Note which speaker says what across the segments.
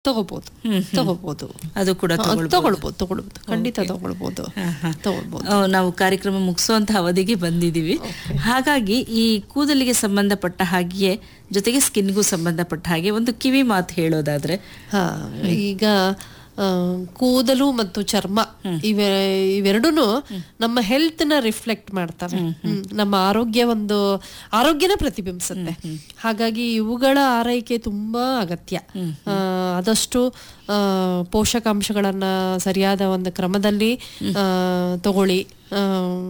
Speaker 1: ತಗೋಬಹುದು ತಗೋಬಹುದು
Speaker 2: ಅದು ಕೂಡ
Speaker 1: ಹಾ,
Speaker 2: ತಗೊಳ್ಬೋದು.
Speaker 1: ತಗೊಳ್ಬೋದು ತಗೊಳ್ಬೋದು ಖಂಡಿತ ತಗೊಳ್ಬೋದು ತಗೊಳ್ಬೋದು
Speaker 2: ಆ, ನಾವು ಕಾರ್ಯಕ್ರಮ ಮುಗಿಸುವಂತ ಅವಧಿಗೆ ಬಂದಿದ್ದೀವಿ ಹಾಗಾಗಿ ಈ ಕೂದಲಿಗೆ ಸಂಬಂಧಪಟ್ಟ ಹಾಗೆಯೇ ಜೊತೆಗೆ ಸ್ಕಿನ್ಗೂ ಸಂಬಂಧಪಟ್ಟ ಹಾಗೆ ಒಂದು ಕಿವಿ ಮಾತು ಹೇಳೋದಾದ್ರೆ
Speaker 1: ಹಾ ಈಗ ಆ, ಕೂದಲು ಮತ್ತು ಚರ್ಮ ಇವೆ ಇವೆರಡೂ ನಮ್ಮ ಹೆಲ್ತ್ ನ ರಿಫ್ಲೆಕ್ಟ್ ಮಾಡ್ತವೆ ಹ್ಮ್. ನಮ್ಮ ಆರೋಗ್ಯ ಒಂದು ಆರೋಗ್ಯನ ಪ್ರತಿಬಿಂಬಿಸುತ್ತೆ ಹಾಗಾಗಿ ಇವುಗಳ ಆರೈಕೆ ತುಂಬಾ ಅಗತ್ಯ ಆ, ಆದಷ್ಟು ಆ, ಪೋಷಕಾಂಶಗಳನ್ನ ಸರಿಯಾದ ಒಂದು ಕ್ರಮದಲ್ಲಿ ಆ, ತಗೊಳ್ಳಿ ಆ,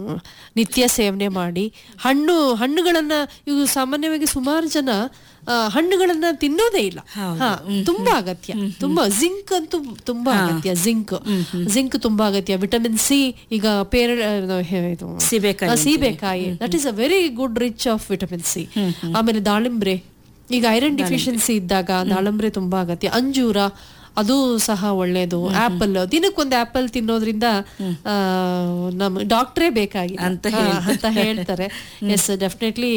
Speaker 1: ನಿತ್ಯ ಸೇವನೆ ಮಾಡಿ ಹಣ್ಣು ಹಣ್ಣುಗಳನ್ನ ಇವು ಸಾಮಾನ್ಯವಾಗಿ ಸುಮಾರು ಜನ ಆ, ಹಣ್ಣುಗಳನ್ನ ತಿನ್ನೋದೇ ಇಲ್ಲ ಹಾ ತುಂಬಾ ಅಗತ್ಯ ತುಂಬಾ ಜಿಂಕ್ ಅಂತೂ ತುಂಬಾ ಅಗತ್ಯ ಜಿಂಕ್ ಜಿಂಕ್ ತುಂಬಾ ಅಗತ್ಯ ವಿಟಮಿನ್ ಸಿ ಈಗ ಪೇರ ಇದು
Speaker 2: ಸೀಬೆಕಾಯಿ
Speaker 1: ಆ, ಸೀಬೆಕಾಯಿ that is a very good rich of vitamin C ಆಮೇಲೆ ದಾಳಿಂಬ್ರೆ ಈಗ ಐರನ್ ಡಿಫಿಷಿಯನ್ಸಿ ಇದ್ದಾಗ ದಾಳಿಂಬ್ರೆ ತುಂಬಾ ಅಗತ್ಯ ಅಂಜೂರ ಅದು ಸಹ ಒಳ್ಳೇದು ಆಪಲ್ ದಿನಕ್ಕೊಂದು ಆಪಲ್ ತಿನ್ನೋದ್ರಿಂದ ಆ, ನಮ್ ಡಾಕ್ಟ್ರೇ ಬೇಕಾಗಿ
Speaker 2: ಅಂತ
Speaker 1: ಅಂತ ಹೇಳ್ತಾರೆ ಎಸ್ ಡೆಫಿನೆಟ್ಲಿ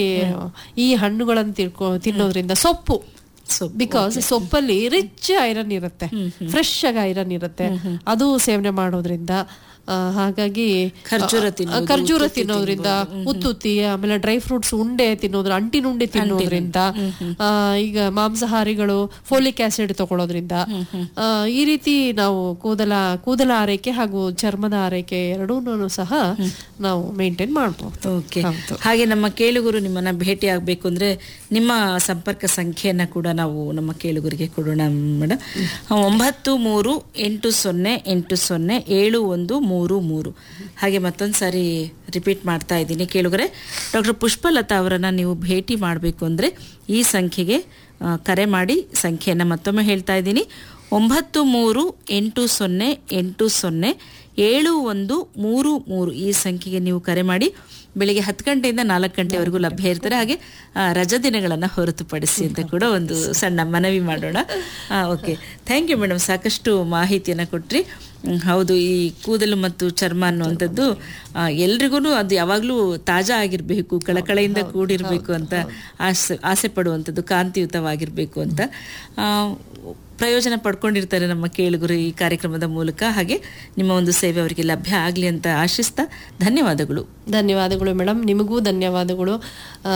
Speaker 1: ಈ ಹಣ್ಣುಗಳನ್ನು ತಿಳ್ಕೊ ತಿನ್ನೋದ್ರಿಂದ ಸೊಪ್ಪು
Speaker 2: ಸೊಪ್ಪು,
Speaker 1: ಬಿಕಾಸ್ ಸೊಪ್ಪಲ್ಲಿ ರಿಚ್ ಐರನ್ ಇರುತ್ತೆ ಫ್ರೆಶ್ ಆಗಿ ಐರನ್ ಇರುತ್ತೆ ಅದು ಸೇವನೆ ಮಾಡೋದ್ರಿಂದ ಆ, ಹಾಗಾಗಿ
Speaker 2: ಖರ್ಜೂರ
Speaker 1: ಆ,
Speaker 2: ತಿನ್ನೋದು,
Speaker 1: ಖರ್ಜೂರ
Speaker 2: ಉತ್ತುತ್ತಿ
Speaker 1: ತಿನ್ನೋದ್ರಿಂದ ಉತ್ತುತ್ತಿ ಆಮೇಲೆ ಡ್ರೈ ಫ್ರೂಟ್ಸ್ ಉಂಡೆ ತಿನ್ನೋದ್ರ ಅಂಟಿನ ಉಂಡೆ ತಿನ್ನೋದ್ರಿಂದ ಆ, ಈಗ ಮಾಂಸಾಹಾರಿಗಳು ಫೋಲಿಕ್ ಆಸಿಡ್ ತಗೊಳ್ಳೋದ್ರಿಂದ ಆ, ಈ ರೀತಿ ನಾವು ಕೂದಲ ಕೂದಲ ಆರೈಕೆ ಹಾಗೂ ಚರ್ಮದ ಆರೈಕೆ ಎರಡೂ ಸಹ ನಾವು ಮೇಂಟೈನ್ ಮಾಡಬಹುದು
Speaker 2: ಓಕೆ
Speaker 1: ಹೌದು.
Speaker 2: ಹಾಗೆ ನಮ್ಮ ಕೇಳುಗರು ನಿಮ್ಮನ್ನ ಭೇಟಿ ಆಗಬೇಕು ಅಂದ್ರೆ ನಿಮ್ಮ ಸಂಪರ್ಕ ಸಂಖ್ಯೆಯನ್ನ ಕೂಡ ನಾವು ನಮ್ಮ ಕೇಳುಗರಿಗೆ ಕೊಡೋಣ ಮೇಡಮ್ ಒಂಬತ್ತು ಮೂರು ಎಂಟು ಸೊನ್ನೆ ಎಂಟು ಸೊನ್ನೆ ಏಳು ಒಂದು ಮೂರು ಮೂರು ಹಾಗೆ ಮತ್ತೊಂದು ಸಾರಿ ರಿಪೀಟ್ ಮಾಡ್ತಾ ಇದ್ದೀನಿ ಕೇಳುಗರೆ ಡಾಕ್ಟರ್ ಪುಷ್ಪಲತಾ ಅವರನ್ನ ನೀವು ಭೇಟಿ ಮಾಡಬೇಕು ಅಂದ್ರೆ ಈ ಸಂಖ್ಯೆಗೆ ಆ, ಕರೆ ಮಾಡಿ ಸಂಖ್ಯೆಯನ್ನು ಮತ್ತೊಮ್ಮೆ ಹೇಳ್ತಾ ಇದ್ದೀನಿ ಒಂಬತ್ತು ಮೂರು ಎಂಟು ಸೊನ್ನೆ ಎಂಟು ಸೊನ್ನೆ ಏಳು ಒಂದು ಮೂರು ಮೂರು ಈ ಸಂಖ್ಯೆಗೆ ನೀವು ಕರೆ ಮಾಡಿ ಬೆಳಿಗ್ಗೆ ಹತ್ತು ಗಂಟೆಯಿಂದ ನಾಲ್ಕು ಗಂಟೆವರೆಗೂ ಲಭ್ಯ ಇರ್ತಾರೆ ಹಾಗೆ ಆ, ರಜಾ ದಿನಗಳನ್ನು ಹೊರತುಪಡಿಸಿ ಅಂತ ಕೂಡ ಒಂದು ಸಣ್ಣ ಮನವಿ ಮಾಡೋಣ ಓಕೆ ಥ್ಯಾಂಕ್ ಯು ಮೇಡಮ್ ಸಾಕಷ್ಟು ಮಾಹಿತಿಯನ್ನು ಕೊಟ್ರಿ ಹ್ಮ್, ಹೌದು ಈ ಕೂದಲು ಮತ್ತು ಚರ್ಮ ಅನ್ನುವಂಥದ್ದು ಎಲ್ರಿಗೂ ಅದು ಯಾವಾಗಲೂ ತಾಜಾ ಆಗಿರಬೇಕು ಕಳಕಳೆಯಿಂದ ಕೂಡಿರಬೇಕು ಅಂತ ಆಸೆ ಆಸೆ ಪಡುವಂಥದ್ದು ಕಾಂತಿಯುತವಾಗಿರಬೇಕು ಅಂತ ಆ, ಪ್ರಯೋಜನ ಪಡ್ಕೊಂಡಿರ್ತಾರೆ ನಮ್ಮ ಕೇಳುಗರು ಈ ಕಾರ್ಯಕ್ರಮದ ಮೂಲಕ ಹಾಗೆ ನಿಮ್ಮ ಒಂದು ಸೇವೆ ಅವರಿಗೆ ಲಭ್ಯ ಆಗಲಿ ಅಂತ ಆಶಿಸ್ತಾ ಧನ್ಯವಾದಗಳು
Speaker 1: ಧನ್ಯವಾದಗಳು ಮೇಡಮ್ ನಿಮಗೂ ಧನ್ಯವಾದಗಳು ಆ,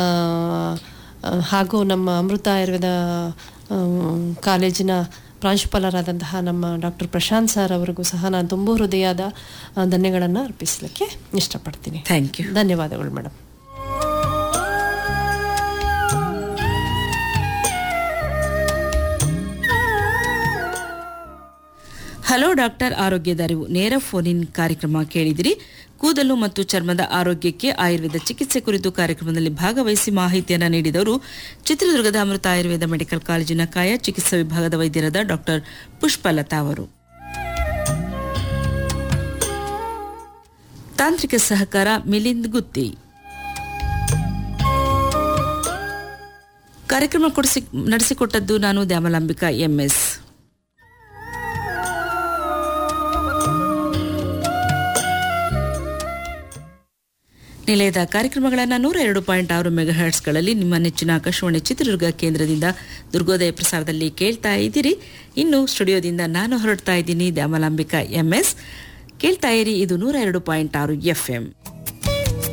Speaker 1: ಆ, ಹಾಗೂ ನಮ್ಮ ಅಮೃತ ಆಯುರ್ವೇದ ಆ, ಕಾಲೇಜಿನ ಪ್ರಾಂಶುಪಾಲರಾದಂತಹ ನಮ್ಮ ಡಾಕ್ಟರ್ ಪ್ರಶಾಂತ್ ಸರ್ ಅವರಿಗೂ ಸಹ ನಾನು ತುಂಬ ಹೃದಯದ ಆ, ಧನ್ಯಗಳನ್ನು ಅರ್ಪಿಸಲಿಕ್ಕೆ ಇಷ್ಟಪಡ್ತೀನಿ
Speaker 2: ಥ್ಯಾಂಕ್ ಯು
Speaker 1: ಧನ್ಯವಾದಗಳು ಮೇಡಮ್
Speaker 2: ಹಲೋ ಡಾಕ್ಟರ್ ಆರೋಗ್ಯದ ಅರಿವು ನೇರ ಫೋನ್ ಇನ್ ಕಾರ್ಯಕ್ರಮ ಕೇಳಿದಿರಿ ಕೂದಲು ಮತ್ತು ಚರ್ಮದ ಆರೋಗ್ಯಕ್ಕೆ ಆಯುರ್ವೇದ ಚಿಕಿತ್ಸೆ ಕುರಿತು ಕಾರ್ಯಕ್ರಮದಲ್ಲಿ ಭಾಗವಹಿಸಿ ಮಾಹಿತಿಯನ್ನು ನೀಡಿದವರು ಚಿತ್ರದುರ್ಗದ ಅಮೃತ ಆಯುರ್ವೇದ ಮೆಡಿಕಲ್ ಕಾಲೇಜಿನ ಕಾಯ ಚಿಕಿತ್ಸಾ ವಿಭಾಗದ ವೈದ್ಯರಾದ ಡಾಕ್ಟರ್ ಪುಷ್ಪಲತಾ ಅವರು ತಾಂತ್ರಿಕ ಸಹಕಾರ ಮಿಲಿಂದ್ ಗುತ್ತಿ ಕಾರ್ಯಕ್ರಮ ಕೊಡಿಸಿ ನಡೆಸಿಕೊಟ್ಟದ್ದು ನಾನು ದ್ಯಾಮಲಾಂಬಿಕಾ ಎಂಎಸ್ ನಿಲಯದ ಕಾರ್ಯಕ್ರಮಗಳನ್ನು ನೂರ ಎರಡು ಪಾಯಿಂಟ್ ಆರು ಮೆಗಾಹರ್ಟ್ಸ್ಗಳಲ್ಲಿ ನಿಮ್ಮ ನೆಚ್ಚಿನ ಆಕಾಶವಾಣಿ ಚಿತ್ರದುರ್ಗ ಕೇಂದ್ರದಿಂದ ದುರ್ಗೋದಯ ಪ್ರಸಾರದಲ್ಲಿ ಕೇಳ್ತಾ ಇದ್ದೀರಿ ಇನ್ನು ಸ್ಟುಡಿಯೋದಿಂದ ನಾನು ಹೊರಡ್ತಾ ಇದ್ದೀನಿ ದ್ಯಾಮಲಾಂಬಿಕಾ ಎಂಎಸ್ ಕೇಳ್ತಾ ಇರಿ ಇದು ನೂರ ಎರಡು ಪಾಯಿಂಟ್ ಆರು ಎಫ್ ಎಂ